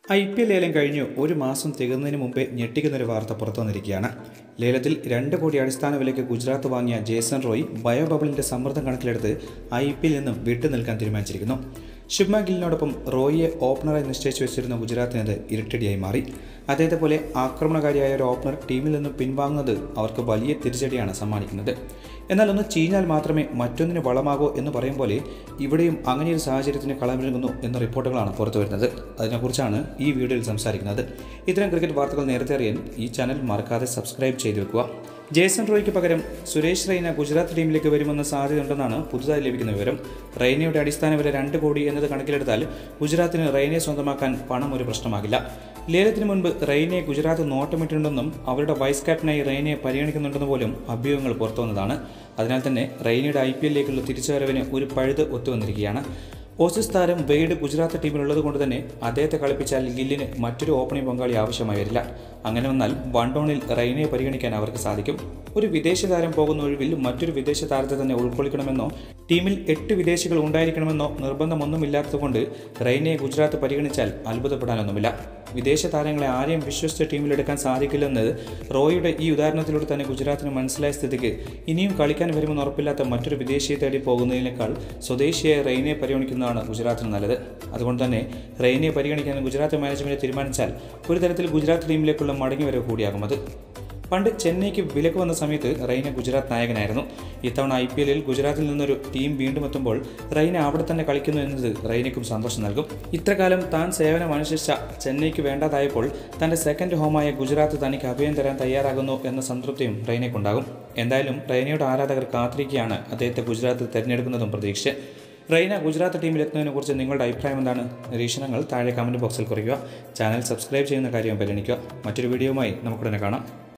I P L ലേലം കഴിഞ്ഞു ഒരു മാസം തികയുന്നതിന് മുമ്പേ ഞെട്ടിക്കുന്നൊരു വാർത്ത പുറത്തു വന്നിരിക്കുകയാണ് ലേലത്തിൽ രണ്ട് കോടി അടിസ്ഥാന വിലയ്ക്ക് ഗുജറാത്ത് വാങ്ങിയ ജേസൺ റോയ് ബയോ ബബിളിന്റെ സമ്മർദ്ദം കണക്കിലെടുത്ത് ഐ പി എല്ലിൽ നിന്നും വിട്ടുനിൽക്കാൻ തീരുമാനിച്ചിരിക്കുന്നു ശുഭ്മ ഗില്ലിനോടൊപ്പം റോയിയെ ഓപ്പണറായി നിശ്ചയിച്ചു വെച്ചിരുന്ന ഗുജറാത്തിനത് ഇരട്ടടിയായി മാറി അദ്ദേഹത്തെ പോലെ ആക്രമണകാരിയായ ഒരു ഓപ്പണർ ടീമിൽ നിന്നും പിൻവാങ്ങുന്നത് അവർക്ക് വലിയ തിരിച്ചടിയാണ് സമ്മാനിക്കുന്നത് എന്നാൽ ഒന്ന് ചീഞ്ഞാൽ മാത്രമേ മറ്റൊന്നിന് വളമാകൂ എന്ന് പറയും പോലെ ഇവിടെയും അങ്ങനെയൊരു സാഹചര്യത്തിന് കളമിറങ്ങുന്നു എന്ന റിപ്പോർട്ടുകളാണ് പുറത്തു വരുന്നത് അതിനെക്കുറിച്ചാണ് ഈ വീഡിയോയിൽ സംസാരിക്കുന്നത് ഇത്തരം ക്രിക്കറ്റ് വാർത്തകൾ നേരത്തെ അറിയാൻ ഈ ചാനൽ മറക്കാതെ സബ്സ്ക്രൈബ് ചെയ്തു വെക്കുക ജേസൺ റോയ്ക്ക് പകരം സുരേഷ് റെയ്ന ഗുജറാത്ത് ടീമിലേക്ക് വരുമെന്ന സാധ്യതയുണ്ടെന്നാണ് പുതുതായി ലഭിക്കുന്ന വിവരം റെയ്നയുടെ അടിസ്ഥാന വില രണ്ട് കോടി എന്നത് കണക്കിലെടുത്താൽ ഗുജറാത്തിന് റെയ്നയെ സ്വന്തമാക്കാൻ പണം ഒരു പ്രശ്നമാകില്ല ലേലത്തിന് മുൻപ് റെയ്നയെ ഗുജറാത്ത് നോട്ടമിട്ടിട്ടുണ്ടെന്നും അവരുടെ വൈസ് ക്യാപ്റ്റനായി റെയ്നയെ പരിഗണിക്കുന്നുണ്ടെന്ന് പോലും അഭ്യൂഹങ്ങൾ പുറത്തുവന്നതാണ് അതിനാൽ തന്നെ റെയ്നയുടെ ഐ പി എല്ലിലേക്കുള്ള തിരിച്ചുവരവിന് ഒരു പഴുത് ഒത്തുവന്നിരിക്കുകയാണ് ഓസീസ് താരം വെയ്ഡ് ഗുജറാത്ത് ടീമിലുള്ളത് കൊണ്ട് തന്നെ അദ്ദേഹത്തെ കളിപ്പിച്ചാൽ ഗില്ലിന് മറ്റൊരു ഓപ്പണിംഗ് പങ്കാളി ആവശ്യമായി വരില്ല അങ്ങനെ വന്നാൽ വൺ ഡൗണിൽ റെയ്നയെ പരിഗണിക്കാൻ അവർക്ക് സാധിക്കും ഒരു വിദേശ താരം പോകുന്ന ഒഴിവിൽ മറ്റൊരു വിദേശ താരത്തെ തന്നെ ഉൾക്കൊള്ളിക്കണമെന്നോ ടീമിൽ എട്ട് വിദേശികൾ ഉണ്ടായിരിക്കണമെന്നോ നിർബന്ധമൊന്നുമില്ലാത്തതുകൊണ്ട് റെയ്നയെ ഗുജറാത്ത് പരിഗണിച്ചാൽ അത്ഭുതപ്പെടാനൊന്നുമില്ല വിദേശ താരങ്ങളെ ആരെയും വിശ്വസിച്ച് ടീമിലെടുക്കാൻ സാധിക്കില്ലെന്നത് റോയിയുടെ ഈ ഉദാഹരണത്തിലൂടെ തന്നെ ഗുജറാത്തിന് മനസ്സിലായ സ്ഥിതിക്ക് ഇനിയും കളിക്കാൻ വരുമെന്ന് ഉറപ്പില്ലാത്ത മറ്റൊരു വിദേശിയെ തേടി പോകുന്നതിനേക്കാൾ സ്വദേശിയായ റെയ്നയെ പരിഗണിക്കുന്നതാണ് ഗുജറാത്തിന് നല്ലത് അതുകൊണ്ട് തന്നെ റെയ്നയെ പരിഗണിക്കാൻ ഗുജറാത്ത് മാനേജ്മെന്റ് തീരുമാനിച്ചാൽ ഒരു തരത്തിൽ ഗുജറാത്ത് ടീമിലേക്കുള്ള മടങ്ങിവരവ് കൂടിയാകും അത് പണ്ട് ചെന്നൈക്ക് വിലക്ക് വന്ന സമയത്ത് റെയ്ന ഗുജറാത്ത് നായകനായിരുന്നു ഇത്തവണ ഐ പി എല്ലിൽ ഗുജറാത്തിൽ നിന്നൊരു ടീം വീണ്ടും എത്തുമ്പോൾ റെയ്ന അവിടെ തന്നെ കളിക്കുന്നു എന്നത് റെയ്നയ്ക്കും സന്തോഷം നൽകും ഇത്രകാലം താൻ സേവനം അനുഷ്ഠിച്ച ചെന്നൈക്ക് വേണ്ടാതായപ്പോൾ തന്റെ സെക്കൻഡ് ഹോമായ ഗുജറാത്ത് തനിക്ക് അഭയം തരാൻ തയ്യാറാകുന്നു എന്ന സംതൃപ്തിയും റെയ്നയ്ക്കുണ്ടാകും എന്തായാലും റെയ്നയുടെ ആരാധകർ കാത്തിരിക്കുകയാണ് അദ്ദേഹത്തെ ഗുജറാത്ത് തിരഞ്ഞെടുക്കുന്നതും പ്രതീക്ഷിച്ച് റെയ്ന ഗുജറാത്ത് ടീമിലെത്തുന്നതിനെ കുറിച്ച് നിങ്ങളുടെ അഭിപ്രായം എന്താണ് നിരീക്ഷണങ്ങൾ താഴെ കമൻറ്റ് ബോക്സിൽ കുറിക്കുക ചാനൽ സബ്സ്ക്രൈബ് ചെയ്യുന്ന കാര്യം പരിഗണിക്കുക മറ്റൊരു വീഡിയോയുമായി നമുക്കുടനെ കാണാം